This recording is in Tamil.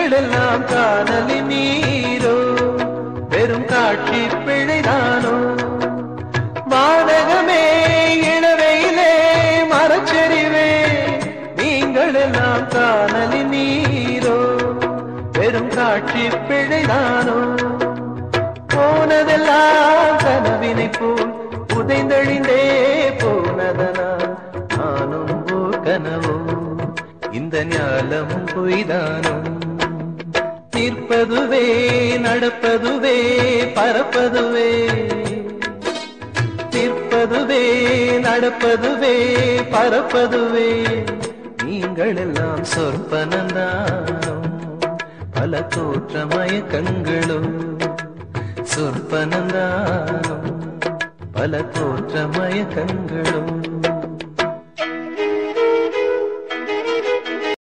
நீங்கள் எல்லாம் காதலி நீரோ வெறும் காட்சி பிழைதானோ வானகமே இளவையிலே மரச்செறிவே நீங்கள் எல்லாம் காணலி நீரோ வெறும் காட்சி பிழைதானோ போனதெல்லாம் கனவினை போல் புதைந்தழிந்தே போனதனா நானும் ஓர் கனவோ இந்த ஞாலமும் பொய்தானோ நிற்பதுவே நடப்பதுவே பறப்பதுவே நிற்பதுவே நடப்பதுவே பறப்பதுவே நீங்கள் எல்லாம் சொற்பனந்தானோ பல தோற்றமய கண்களும் சொற்பனந்தானோ பல தோற்றமய கண்களும்